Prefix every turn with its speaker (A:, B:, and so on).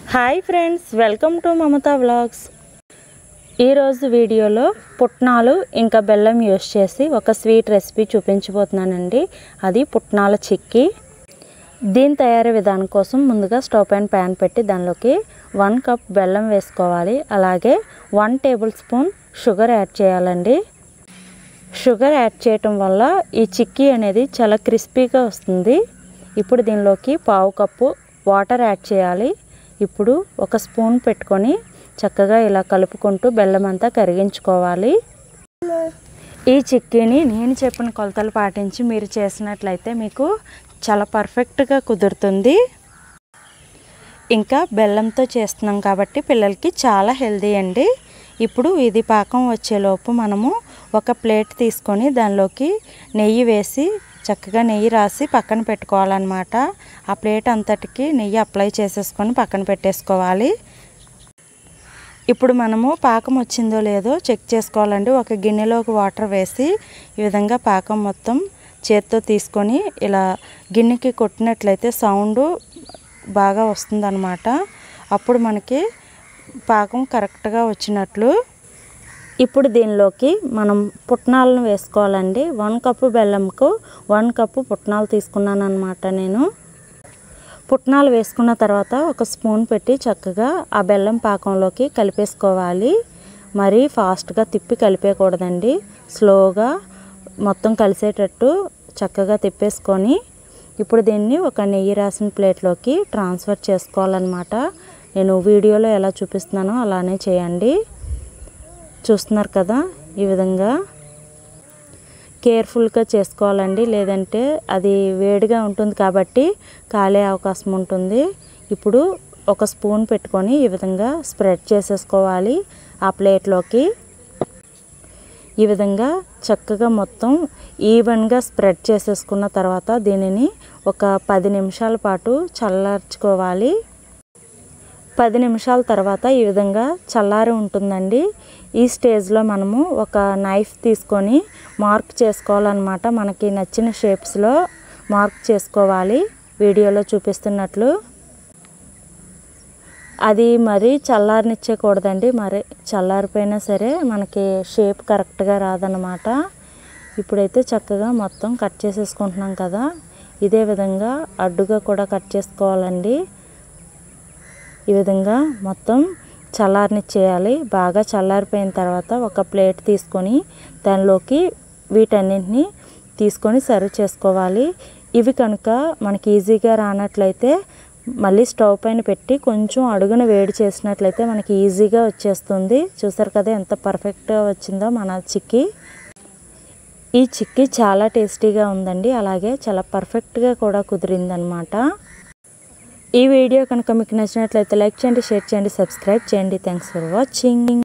A: hi friends welcome to Mamata vlogs ఈరోజు వీడియోలో పుట్నాలు ఇంకా బెల్లం యూస్ చేసి ఒక స్వీట్ రెసిపీ చూపించబోతున్నానండి అది పుట్నాల చిక్కీ దీని తయారీ విధానం కోసం ముందుగా స్టవ్ పైన ప్యాన్ పెట్టి దానిలోకి వన్ కప్ బెల్లం వేసుకోవాలి అలాగే one tablespoon sugar add చేయాలండి షుగర్ యాడ్ చేయటం వల్ల ఈ చిక్కీ అనేది చాలా క్రిస్పీగా వస్తుంది ఇప్పుడు దీనిలోకి పావు కప్పు వాటర్ యాడ్ చేయాలి ఇప్పుడు ఒక స్పూన్ పెట్టుకొని చక్కగా ఇలా కలుపుకుంటూ బెల్లం అంతా కరిగించుకోవాలి ఈ చిక్కీని నేను చెప్పిన కొలతలు పాటించి మీరు చేసినట్లయితే మీకు చాలా పర్ఫెక్ట్గా కుదురుతుంది ఇంకా బెల్లంతో చేస్తున్నాం కాబట్టి పిల్లలకి చాలా హెల్దీ అండి ఇప్పుడు ఇది పాకం వచ్చేలోపు మనము ఒక ప్లేట్ తీసుకొని దానిలోకి నెయ్యి వేసి చక్కగా నెయ్యి రాసి పక్కన పెట్టుకోవాలన్నమాట ఆ ప్లేట్ అంతటికి నెయ్యి అప్లై చేసేసుకొని పక్కన పెట్టేసుకోవాలి ఇప్పుడు మనము పాకం వచ్చిందో లేదో చెక్ చేసుకోవాలండి ఒక గిన్నెలోకి వాటర్ వేసి ఈ విధంగా పాకం మొత్తం చేత్తో తీసుకొని ఇలా గిన్నెకి కొట్టినట్లయితే సౌండ్ బాగా వస్తుందన్నమాట అప్పుడు మనకి పాకం కరెక్ట్గా వచ్చినట్లు ఇప్పుడు దీనిలోకి మనం పుట్నాలను వేసుకోవాలండి వన్ కప్పు బెల్లంకు వన్ కప్పు పుట్నాలు తీసుకున్నాను అనమాట నేను పుట్నాలు వేసుకున్న తర్వాత ఒక స్పూన్ పెట్టి చక్కగా ఆ బెల్లం పాకంలోకి కలిపేసుకోవాలి మరీ ఫాస్ట్గా తిప్పి కలిపేయకూడదండి స్లోగా మొత్తం కలిసేటట్టు చక్కగా తిప్పేసుకొని ఇప్పుడు దీన్ని ఒక నెయ్యి రాసిన ప్లేట్లోకి ట్రాన్స్ఫర్ చేసుకోవాలన్నమాట నేను వీడియోలో ఎలా చూపిస్తున్నానో అలానే చేయండి చూస్తున్నారు కదా ఈ విధంగా కేర్ఫుల్గా చేసుకోవాలండి లేదంటే అది వేడిగా ఉంటుంది కాబట్టి కాలే అవకాశం ఉంటుంది ఇప్పుడు ఒక స్పూన్ పెట్టుకొని ఈ విధంగా స్ప్రెడ్ చేసేసుకోవాలి ఆ ప్లేట్లోకి ఈ విధంగా చక్కగా మొత్తం ఈవెన్గా స్ప్రెడ్ చేసేసుకున్న తర్వాత దీనిని ఒక పది నిమిషాల పాటు చల్లార్చుకోవాలి పది నిమిషాల తర్వాత ఈ విధంగా చల్లారి ఉంటుందండి ఈ స్టేజ్లో మనము ఒక నైఫ్ తీసుకొని మార్క్ చేసుకోవాలన్నమాట మనకి నచ్చిన షేప్స్లో మార్క్ చేసుకోవాలి వీడియోలో చూపిస్తున్నట్లు అది మరీ చల్లారనిచ్చేయకూడదండి మరి చల్లారిపోయినా సరే మనకి షేప్ కరెక్ట్గా రాదనమాట ఇప్పుడైతే చక్కగా మొత్తం కట్ చేసేసుకుంటున్నాం కదా ఇదే విధంగా అడ్డుగా కూడా కట్ చేసుకోవాలండి ఈ విధంగా మొత్తం చల్లారనిచ్చేయాలి బాగా చల్లారిపోయిన తర్వాత ఒక ప్లేట్ తీసుకొని దానిలోకి వీటన్నింటినీ తీసుకొని సర్వ్ చేసుకోవాలి ఇవి కనుక మనకి ఈజీగా రానట్లయితే మళ్ళీ స్టవ్ పైన పెట్టి కొంచెం అడుగున వేడి చేసినట్లయితే మనకి ఈజీగా వచ్చేస్తుంది చూసారు కదా ఎంత పర్ఫెక్ట్గా వచ్చిందో మన చిక్కీ ఈ చిక్కీ చాలా టేస్టీగా ఉందండి అలాగే చాలా పర్ఫెక్ట్గా కూడా కుదిరిందనమాట ఈ వీడియో కనుక మీకు నచ్చినట్లయితే లైక్ చేయండి షేర్ చేయండి సబ్స్క్రైబ్ చేయండి థ్యాంక్స్ ఫర్ వాచింగ్